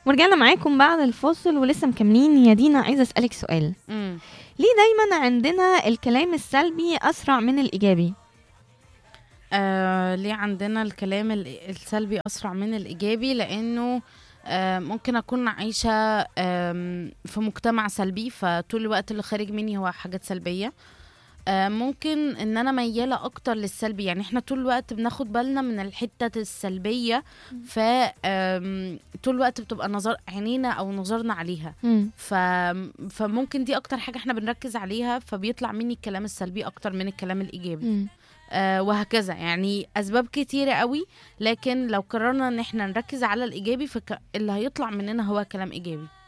ورجعنا معاكم بعد الفاصل ولسه مكملين يا دينا عايزه اسالك سؤال مم. ليه دايما عندنا الكلام السلبي اسرع من الايجابي آه ليه عندنا الكلام ال- السلبي أسرع من الإيجابي لأنه آه ممكن أكون عايشة آم، في مجتمع سلبي فطول الوقت اللي خارج مني هو حاجات سلبية آه ممكن ان انا مياله اكتر للسلبي يعني احنا طول الوقت بناخد بالنا من الحته السلبيه ف آم، طول الوقت بتبقى نظر عينينا او نظرنا عليها مم. ف... فممكن دي اكتر حاجه احنا بنركز عليها فبيطلع مني الكلام السلبي اكتر من الكلام الايجابي مم. آه وهكذا يعني اسباب كتيره قوي لكن لو قررنا ان احنا نركز على الايجابي فاللي هيطلع مننا هو كلام ايجابي